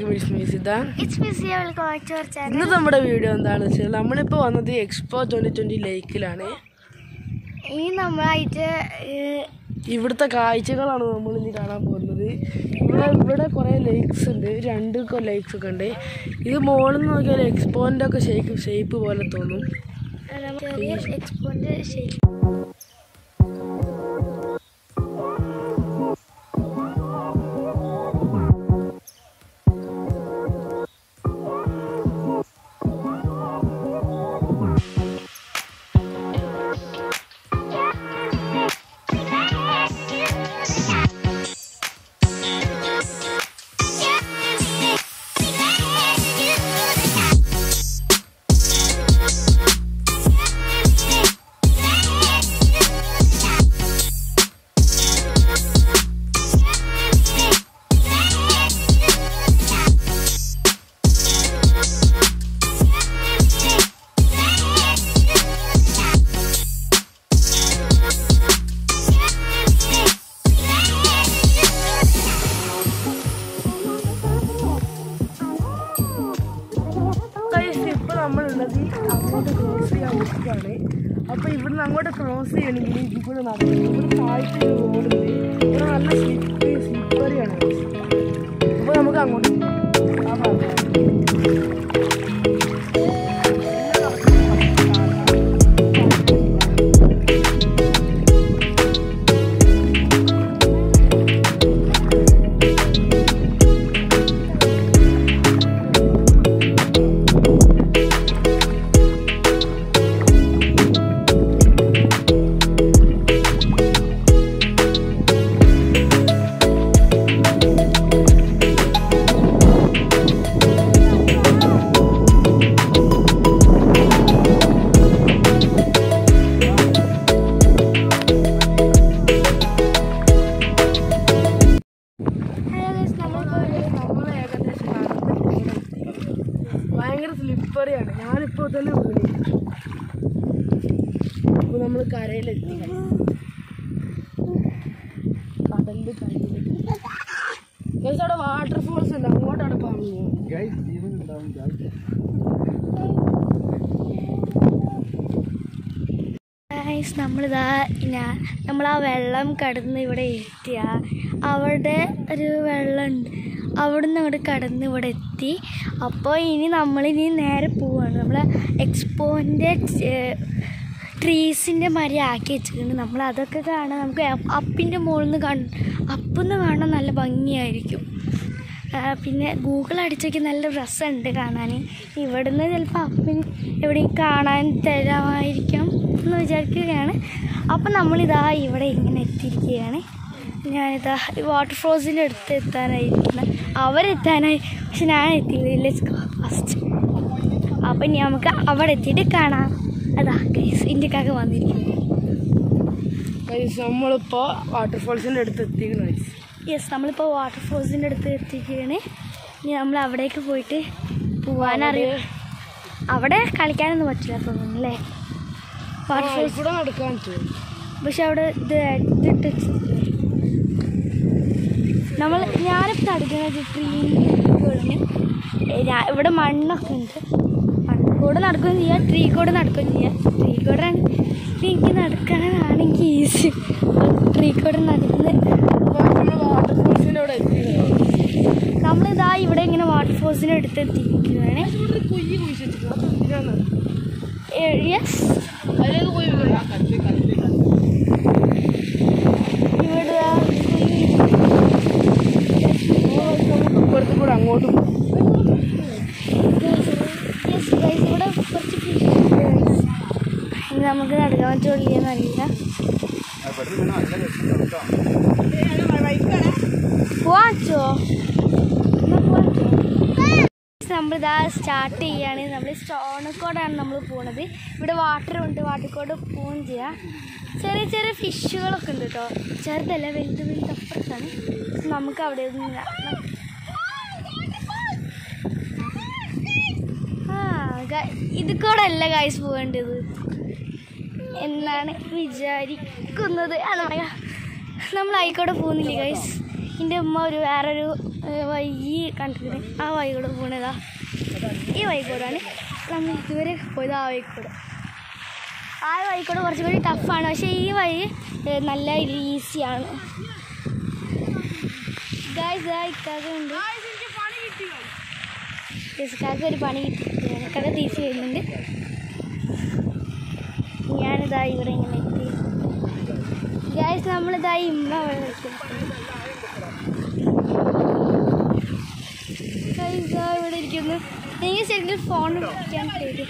അസ്സലാമലൈക്കും വിസ്മിസിത it's miss welcome back to our channel ഇന്ന് നമ്മുടെ വീഡിയോ എന്താണെന്ന് വെച്ചാൽ നമ്മളിപ്പോൾ വന്നത് എക്സ്പോ ട്വൻറ്റി ട്വൻറ്റി ലേക്കിലാണ് ഇനി നമ്മളായിട്ട് ഏഹ്, ഇവിടുത്തെ കാഴ്ചകളാണ് നമ്മൾ ഇനി കാണാൻ പോകുന്നത് ഇവിടെ ഇവിടെ കുറേ ലേക്സ് ഉണ്ട് രണ്ട് ലേക്സ് ഒക്കെ ഉണ്ട് ഇത് മുകളിൽ നിന്ന് നോക്കിയാൽ എക്സ്പോൻ്റെ ഒക്കെ ഷേപ്പ് ഷേപ്പ് പോലെ തോന്നും നമുക്ക് ചെറിയ എക്സ്പോന്റെ ശരി ഇപ്പോൾ നമ്മളുള്ളത് അങ്ങോട്ട് ക്രോസ് ചെയ്യാൻ നിൽക്കുകയാണ് അപ്പോൾ ഇവിടുന്ന് അങ്ങോട്ട് ക്രോസ് ചെയ്യണമെങ്കിൽ ഇതിൽ കൂടെ നടക്കണം ഇവിടെ താഴ്ച റോഡുണ്ട് ഇവിടെ നല്ല സ്ലിപ്പ് സ്ലിപ്പറിയാണ് അപ്പോൾ നമുക്ക് അങ്ങോട്ട് പോകാം. ആ ഭാഗത്ത്. ഹലോ ഗൈസ് നമ്മളിപ്പോൾ നമ്മൾ ഏകദേശം നടന്ന് പോകുന്നത് ഭയങ്കര സ്ലിപ്പറിയാണ് ഞാനിപ്പോൾ തന്നെ വീണു അപ്പോൾ നമ്മൾ കരയിലെത്തി കടലിൽ കരയിലെത്തി ഗൈസ് അവിടെ വാട്ടർഫോൾസ് ഉണ്ട് അങ്ങോട്ടാണ് പറഞ്ഞു ഗൈസ് നമ്മളിതാ ഞാൻ നമ്മൾ ആ വെള്ളം കടന്ന് ഇവിടെ എത്തിയ അവിടെ ഒരു വെള്ളമുണ്ട് അവിടെ നിന്ന് ഇവിടെ കടന്ന് ഇവിടെ എത്തി അപ്പോൾ ഇനി നമ്മളിനി നേരെ പോവാണ് നമ്മൾ എക്സ്പോൻ്റെ ട്രീസിൻ്റെ മരി ആക്കി വെച്ചിട്ടുണ്ട് നമ്മൾ അതൊക്കെ കാണാൻ നമുക്ക് അപ്പിൻ്റെ മുകളിൽ നിന്ന് കൺ അപ്പിന്ന് കാണാൻ നല്ല ഭംഗിയായിരിക്കും ആ, പിന്നെ ഗൂഗിൾ അടിച്ചൊക്കെ നല്ല രസമുണ്ട് കാണാൻ ഇവിടുന്ന് ചിലപ്പോൾ അപ്പിന് എവിടെയും കാണാൻ തരാമായിരിക്കാം എന്ന് വിചാരിക്കുകയാണ് അപ്പം നമ്മളിതാ ഇവിടെ ഇങ്ങനെ എത്തിയിരിക്കുകയാണ് ഞാനിതാ ഈ വാട്ടർ ഫ്രോസിൻ്റെ അടുത്ത് എത്താനായിരിക്കുന്നത് അവരെത്താനായി പക്ഷെ ഞാൻ എത്തിയില്ല ഫസ്റ്റ് അപ്പം ഇനി നമുക്ക് അവിടെ എത്തിയിട്ട് കാണാം അതാ ഗൈസ് ഇന്ത്യക്കാർക്ക് വന്നിരിക്കുന്നു ഗൈസ് നമ്മളിപ്പോൾ വാട്ടർഫോൾസിൻ്റെ അടുത്ത് എത്തിക്കണം ഗൈസ് യെസ് നമ്മളിപ്പോൾ വാട്ടർ ഫോൾസിൻ്റെ അടുത്ത് എത്തിക്കുകയാണ് ഇനി നമ്മൾ അവിടേക്ക് പോയിട്ട് പോകാനറിയാം അവിടെ കളിക്കാനൊന്നും പറ്റില്ല തോന്നുന്നു അല്ലേ വാട്ടർ ഫോൾസ് ഇവിടെ നടക്കാൻ പറ്റുമോ പക്ഷെ അവിടെ ഇത് ഇതിട്ട് വെച്ചിട്ടില്ലേ നമ്മൾ ഞാനിപ്പോൾ നടക്കുന്നത് ട്രീ ഞാൻ ഇവിടെ മണ്ണൊക്കെ ഉണ്ട് മണ്ണ് കൂടെ നടക്കുകയും ചെയ്യാം ട്രീ കൂടെ നടക്കുകയും ചെയ്യാം ട്രീ കൂടെ എനിക്ക് നടക്കാനാണെങ്കിൽ ഈസി ട്രീ കൂടെ നടന്ന് നമ്മൾ വാട്ടർഫോൾസിൻ്റെ അവിടെ എത്തി നമ്മളിതാ ഇവിടെ ഇങ്ങനെ വാട്ടർ ഫോൾസിൻ്റെ അടുത്ത് എത്തിയിരിക്കുകയാണ് ഇവിടെ ഒരു കുയ്യ് കുഴിച്ചിട്ടുണ്ട് ഇതിനാണ് യെസ് അതിലേക്ക് പോയി വീഴാം. ഇവിടെ ദാ ഇപ്പുറത്ത് കൂടെ അങ്ങോട്ട് പോകും യെസ് ഗൈസ് ഇവിടെ കുറച്ച് fish ഉണ്ട്. ഇനി നമുക്ക് നടക്കാൻ പറ്റുള്ളൂ അറിയില്ല പോവാച്ചോ നമ്മളിതാ സ്റ്റാർട്ട് ചെയ്യാണ് നമ്മൾ സ്റ്റോണക്കോടാണ് നമ്മൾ പോണത് ഇവിടെ വാട്ടർ ഉണ്ട് വാട്ടർക്കോട് പോവുകയും ചെയ്യാം ചെറിയ ചെറിയ ഫിഷുകളൊക്കെ ഉണ്ട് കേട്ടോ ചെറുതല്ല വലുത് വലുത് അപ്പുറത്താണ് നമുക്ക് അവിടെ നിന്ന് ആ ഗ- ഇത് കൂടെ അല്ല ഗൈസ് പോകേണ്ടത് എന്നാണ് വിചാരിക്കുന്നത് ആ നമ്മ നമ്മൾ ആയിക്കോടെ പോകുന്നില്ലേ ഗൈസ് എൻ്റെ ഉമ്മ ഒരു വേറൊരു ഏഹ്, വഴി കണ്ടിട്ടുണ്ട് ആ വഴി കൂടെ പോണതാ ഈ വഴി കൂടാണ് നമ്മൾ ഇതുവരെ പോയത് ആ വഴി കൂടെ ആ വഴി കൂടെ കുറച്ചും കൂടി ടഫാണ് പക്ഷേ ഈ വഴി ഏഹ്, നല്ല ഈസിയാണ് ഗായ്സ് ഇക്കാക്കുണ്ട് ഇക്കാക്ക് ഒരു പണി കിട്ടി എനിക്കത് തിരിച്ച് വരുന്നുണ്ട് ഞാനിതാ ഇവിടെ ഇങ്ങനെ എത്തി ഗായ്സ് നമ്മളിതാ ഇമ്മ അവിടെ നിൽക്കുന്നു Guys, ദാ ഇവിടെ ഇരിക്കുന്നു എനിക്ക് ശരിക്കും ഫോൺ പിടിക്കാൻ പേര്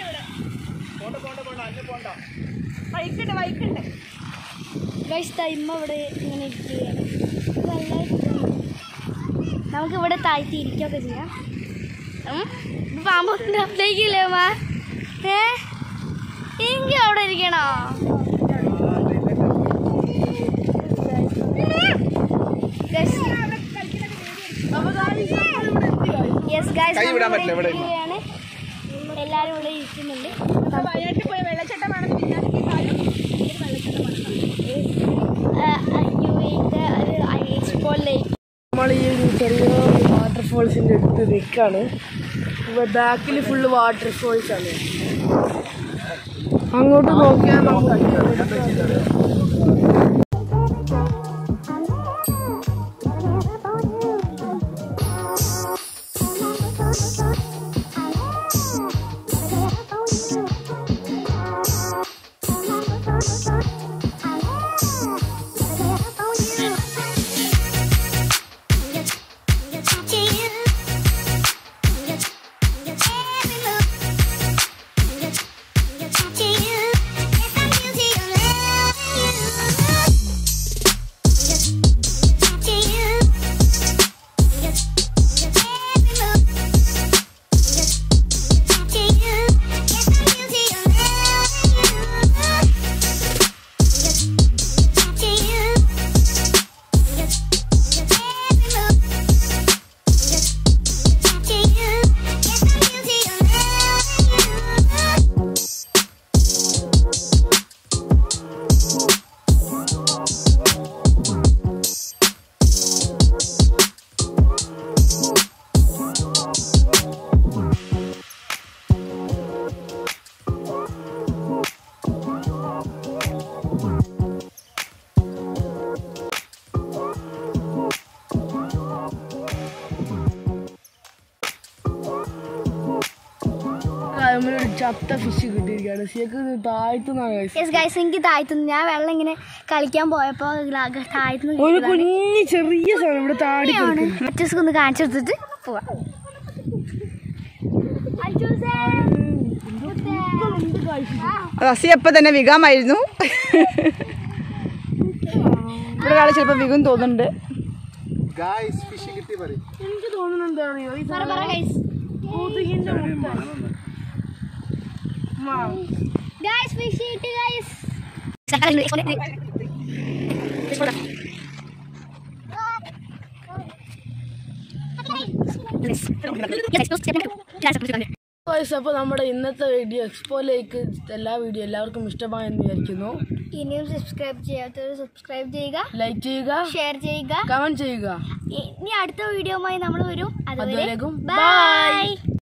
ഗൈസ് ദാ ഇമ്മ ഇവിടെ ഇങ്ങനെ ഇരിക്കുകയാണ് ഇത് നല്ലതായിട്ട് നമുക്ക് ഇവിടെ താഴ്ത്തി ഇരിക്കുകയൊക്കെ ചെയ്യാം ഉം. ഇത് പാമ്പൊക്കെ അപ്ലേക്കില്ലേ അമ്മ ഏ എനിക്ക് അവിടെ ഇരിക്കണോ Guys, yes, guys, കൈ വിടാൻ നമ്മൾ പറ്റില്ല, ഇവിടെ ഇരിക്കുകയാണ്. എല്ലാവരും ഇവിടെ ഇരിക്കുന്നുണ്ട് എക്സ്പോ ലേക്ക് നമ്മൾ ഈ ഒരു ചെറിയ വാട്ടർഫോൾസിന്റെ അടുത്ത് നിൽക്കാണ് ബാക്കിൽ ഫുള്ള് വാട്ടർഫോൾസ് ആണ് അങ്ങോട്ട് നോക്കിയാൽ നമുക്ക് ഒരു ചത്ത ഫിഷ് കിട്ടിയിരിക്കുകയാണ് സിയൊക്കെ താഴ്ത്തുന്നാണ് guys. യെസ് ഗൈസ് എനിക്ക് താഴ്ത്തുന്നു ഞാൻ വെള്ളം ഇങ്ങനെ കളിക്കാൻ പോയപ്പോൾ താഴ്ത്തുന്നു ഒരു കുഞ്ഞി ചെറിയ സാധനം ഇവിടെ താടി കിടക്കുന്നു. അച്ഛസ്ക്ക് ഒന്ന് കാണിച്ചു കൊടുത്തിട്ട് പോവാം റസി അപ്പൊ തന്നെ വികാമായിരുന്നു ഇവിടെ ഒരാൾ ചിലപ്പോ വികും തോന്നുന്നുണ്ട് എനിക്ക് തോന്നുന്നത് എന്താ അറിയോ ഈ കൊതുകിന്റെ മുട്ട ഉമ്മ, ഗൈസ് ഫിഷ് ഇട്ട് ഗൈസ് guys, അപ്പൊ നമ്മുടെ ഇന്നത്തെ വീഡിയോ എക്സ്പോയിലേക്ക് എല്ലാ വീഡിയോ എല്ലാവർക്കും ഇഷ്ടമായെന്ന് വിചാരിക്കുന്നു ഇനിയും സബ്സ്ക്രൈബ് ചെയ്യാത്തവർ സബ്സ്ക്രൈബ് ചെയ്യുക ലൈക്ക് ചെയ്യുക ഷെയർ ചെയ്യുക കമന്റ് ചെയ്യുക ഇനി അടുത്ത വീഡിയോയുമായി നമ്മൾ വരും അതുവരെ അതുവരേക്കും ബൈ